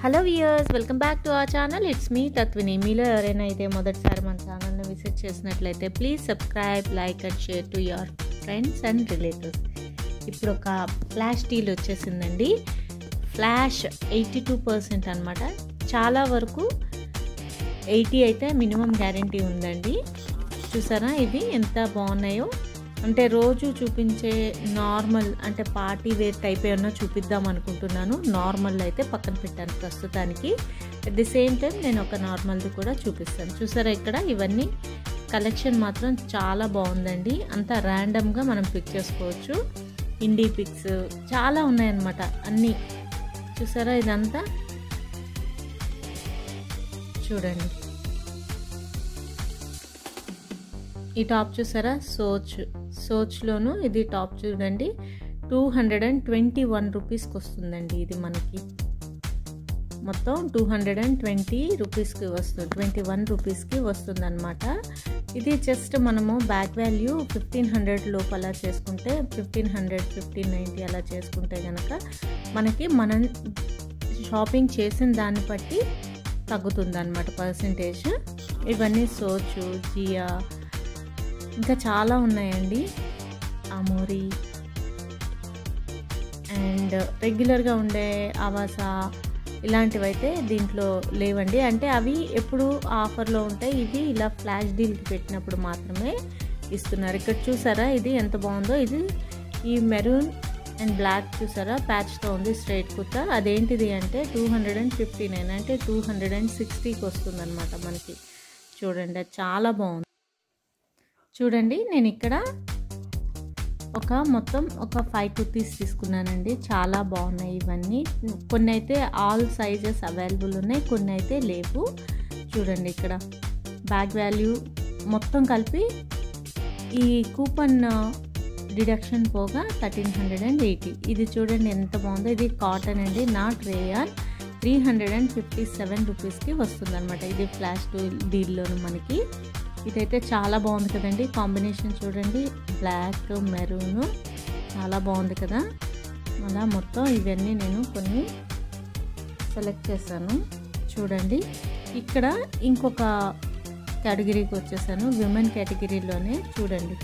hello viewers welcome back to our channel it's me Tatvini మీలో ఎవరైనా అయితే మొదటిసారి మన ఛానల్ని విజిట్ చేసినట్లయితే please subscribe like and share to your friends and relatives ఇప్పుడు ఒక ఫ్లాష్ డీల్ వచ్చేసిందండి ఫ్లాష్ ఎయిటీ టూ పర్సెంట్ అనమాట చాలా వరకు ఎయిటీ అయితే మినిమం గ్యారంటీ ఉందండి చూసారా ఇవి ఎంత బాగున్నాయో అంటే రోజు చూపించే నార్మల్ అంటే పార్టీ వేర్ టైప్ ఏమన్నా చూపిద్దాం అనుకుంటున్నాను నార్మల్ అయితే పక్కన పెట్టాను ప్రస్తుతానికి అట్ ది సేమ్ టైం నేను ఒక నార్మల్ది కూడా చూపిస్తాను చూసారా ఇక్కడ ఇవన్నీ కలెక్షన్ మాత్రం చాలా బాగుందండి అంతా ర్యాండమ్గా మనం పిక్ చేసుకోవచ్చు ఇండీ పిక్స్ చాలా ఉన్నాయన్నమాట అన్నీ చూసారా ఇదంతా చూడండి ఈ టాప్ చూసారా సోచ్ సోచ్లోను ఇది టాప్ చూడండి two hundred and twenty one రూపీస్కి వస్తుందండి ఇది మనకి మొత్తం టూ హండ్రెడ్ అండ్ ట్వంటీ రూపీస్కి వస్తుంది ట్వంటీ వన్ రూపీస్కి వస్తుందన్నమాట ఇది జస్ట్ మనము బ్యాక్ వాల్యూ ఫిఫ్టీన్ హండ్రెడ్ లోపల చేసుకుంటే ఫిఫ్టీన్ హండ్రెడ్ ఫిఫ్టీన్ నైంటీ అలా చేసుకుంటే కనుక మనకి మనం షాపింగ్ చేసిన దాన్ని బట్టి తగ్గుతుంది అనమాట పర్సంటేజ్ ఇవన్నీ సోచు జియా ఇంకా చాలా ఉన్నాయండి అమూరి అండ్ రెగ్యులర్గా ఉండే ఆవాస ఇలాంటివైతే దీంట్లో లేవండి అంటే అవి ఎప్పుడు ఆఫర్లో ఉంటాయి ఇవి ఇలా ఫ్లాష్ డీల్కి పెట్టినప్పుడు మాత్రమే ఇస్తున్నారు ఇక్కడ చూసారా ఇది ఎంత బాగుందో ఇది ఈ మెరూన్ అండ్ బ్లాక్ చూసారా ప్యాచ్తో ఉంది స్ట్రైట్ కుర్తా అదేంటిది అంటే two hundred and fifty nine అంటే టూ హండ్రెడ్ అండ్ సిక్స్టీకి వస్తుందన్నమాట మనకి చూడండి అది చాలా బాగుంది చూడండి నేను ఇక్కడ ఒక మొత్తం ఒక ఫైవ్ కుర్తీస్ తీసుకున్నానండి చాలా బాగున్నాయి ఇవన్నీ కొన్ని అయితే ఆల్ సైజెస్ అవైలబుల్ ఉన్నాయి కొన్ని అయితే లేవు చూడండి ఇక్కడ బ్యాగ్ వాల్యూ మొత్తం కలిపి ఈ కూపన్ డిడక్షన్ పోగా థర్టీన్ హండ్రెడ్ అండ్ ఎయిటీ ఇది చూడండి ఎంత బాగుందో ఇది కాటన్ అండి not rayon three hundred and fifty seven రూపీస్కి వస్తుందన్నమాట ఇది ఫ్లాష్ డీల్లోను మనకి ఇదైతే చాలా బాగుంది కదండి కాంబినేషన్ చూడండి బ్లాక్ మెరూన్ చాలా బాగుంది కదా అలా మొత్తం ఇవన్నీ నేను కొన్ని సెలెక్ట్ చేశాను చూడండి ఇక్కడ ఇంకొక కేటగిరీకి వచ్చేసాను విమెన్ కేటగిరీలోనే చూడండి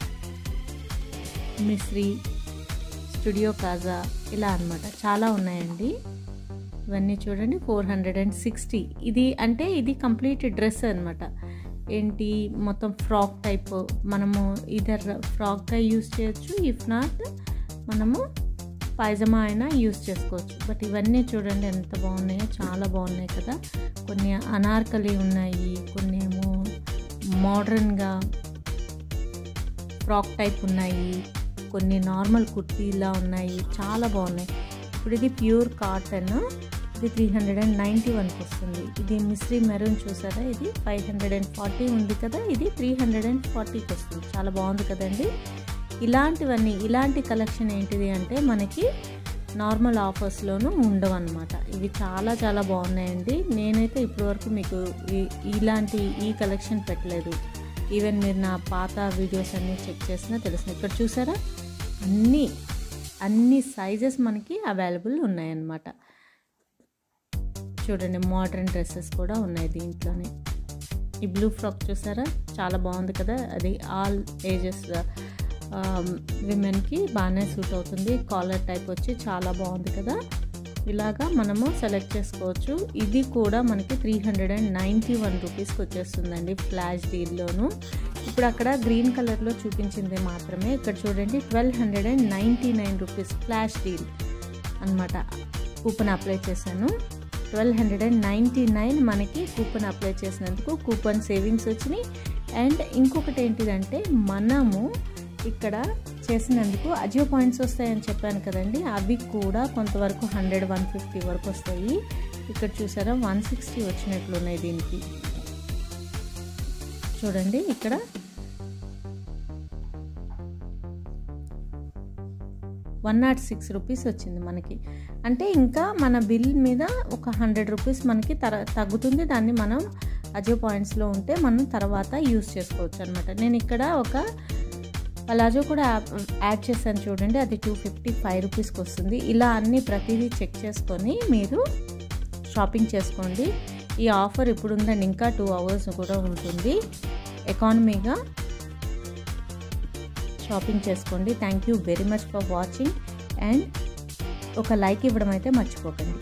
మిశ్రీ స్టూడియో కాజా ఇలా అనమాట చాలా ఉన్నాయండి ఇవన్నీ చూడండి ఫోర్ హండ్రెడ్ అండ్ సిక్స్టీ ఇది అంటే ఇది కంప్లీట్ డ్రెస్ అనమాట ఏంటి మొత్తం ఫ్రాక్ టైప్ మనము ఇదర్ ఫ్రాక్గా యూస్ చేయొచ్చు ఇఫ్ నాట్ మనము పైజమా అయినా యూస్ చేసుకోవచ్చు బట్ ఇవన్నీ చూడండి ఎంత బాగున్నాయో చాలా బాగున్నాయి కదా కొన్ని అనార్కలి ఉన్నాయి కొన్ని ఏమో మోడర్న్గా ఫ్రాక్ టైప్ ఉన్నాయి కొన్ని నార్మల్ కుర్తీలా ఉన్నాయి చాలా బాగున్నాయి ఇప్పుడు ఇది ప్యూర్ కాటన్ ఇది త్రీ హండ్రెడ్ అండ్ నైంటీ వన్కి వస్తుంది ఇది మిశ్రీ మెరూన్ చూసారా ఇది ఫైవ్ హండ్రెడ్ అండ్ ఫార్టీ ఉంది కదా ఇది త్రీ హండ్రెడ్ అండ్ ఫార్టీకి వస్తుంది చాలా బాగుంది కదండి ఇలాంటివన్నీ ఇలాంటి కలెక్షన్ ఏంటిది అంటే మనకి నార్మల్ ఆఫర్స్లోనూ ఉండవు అనమాట ఇవి చాలా చాలా బాగున్నాయండి నేనైతే ఇప్పటివరకు మీకు ఇలాంటి ఈ కలెక్షన్ పెట్టలేదు ఈవెన్ మీరు నా పాత వీడియోస్ అన్నీ చెక్ చేసినా తెలుస్తుంది ఇక్కడ చూసారా అన్నీ అన్ని సైజెస్ మనకి అవైలబుల్ ఉన్నాయన్నమాట చూడండి మోడర్న్ డ్రెస్సెస్ కూడా ఉన్నాయి దీంట్లోనే ఈ బ్లూ ఫ్రాక్ చూసారా చాలా బాగుంది కదా అది ఆల్ ఏజెస్ విమెన్కి బాగానే సూట్ అవుతుంది కాలర్ టైప్ వచ్చి చాలా బాగుంది కదా ఇలాగా మనము సెలెక్ట్ చేసుకోవచ్చు ఇది కూడా మనకి three hundred and ninety one రూపీస్కి వచ్చేస్తుందండి ఫ్లాష్ డీల్లోను ఇప్పుడు అక్కడ గ్రీన్ కలర్లో చూపించింది మాత్రమే ఇక్కడ చూడండి twelve hundred and ninety nine rupees flash deal అనమాట కూపన్ అప్లై చేశాను twelve hundred and ninety nine మనకి కూపన్ అప్లై చేసినందుకు కూపన్ సేవింగ్స్ వచ్చినాయి అండ్ ఇంకొకటి ఏంటిదంటే మనము ఇక్కడ చేసినందుకు అజియో పాయింట్స్ వస్తాయని చెప్పాను కదండి అవి కూడా కొంతవరకు హండ్రెడ్ వన్ ఫిఫ్టీ వరకు వస్తాయి ఇక్కడ చూసారా వన్ సిక్స్టీ వచ్చినట్లు ఉన్నాయి దీనికి చూడండి ఇక్కడ వన్ నాట్ సిక్స్ రూపీస్ వచ్చింది మనకి అంటే ఇంకా మన బిల్ మీద ఒక హండ్రెడ్ రూపీస్ మనకి తర తగ్గుతుంది దాన్ని మనం అజియో పాయింట్స్లో ఉంటే మనం తర్వాత యూస్ చేసుకోవచ్చు అనమాట నేను ఇక్కడ ఒక పలాజో కూడా యాడ్ చేశాను చూడండి అది టూ ఫిఫ్టీ ఫైవ్ రూపీస్కి వస్తుంది ఇలా అన్ని ప్రతిదీ చెక్ చేసుకొని మీరు షాపింగ్ చేసుకోండి ఈ ఆఫర్ ఇప్పుడు ఉందండి ఇంకా టూ అవర్స్ కూడా ఉంటుంది ఎకానమీగా షాపింగ్ చేసుకోండి thank you very much for watching and ఒక లైక్ ఇవ్వడం అయితే మర్చిపోకండి